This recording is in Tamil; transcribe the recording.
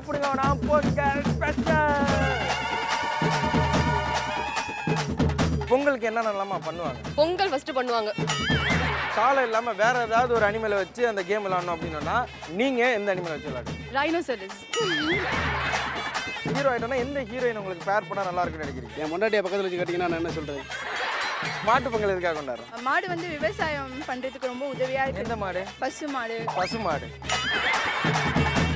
சாப்பிடுங்க நான் பொங்கல் ஸ்பெஷல் பொங்கலுக்கு என்னென்னலாமா பண்ணுவாங்க பொங்கல் ஃபர்ஸ்ட் பண்ணுவாங்க காலை இல்லாம வேற ஏதாவது ஒரு அனிமலை வச்சு அந்த கேம் விளாடணும் அப்படின்னா நீங்க எந்த அனிமலை வச்சு விளையாடுங்க ரைனோசரஸ் ஹீரோ ஆயிட்டோம்னா எந்த ஹீரோயின் உங்களுக்கு பேர் பண்ணா நல்லா இருக்குன்னு நினைக்கிறீங்க என் முன்னாடியே பக்கத்தில் வச்சு கட்டிங்கன்னா நான் என்ன சொல்கிறது மாட்டு பொங்கல் எதுக்காக கொண்டாடுறோம் மாடு வந்து விவசாயம் பண்றதுக்கு ரொம்ப உதவியா இருக்கு எந்த மாடு பசு மாடு பசு மாடு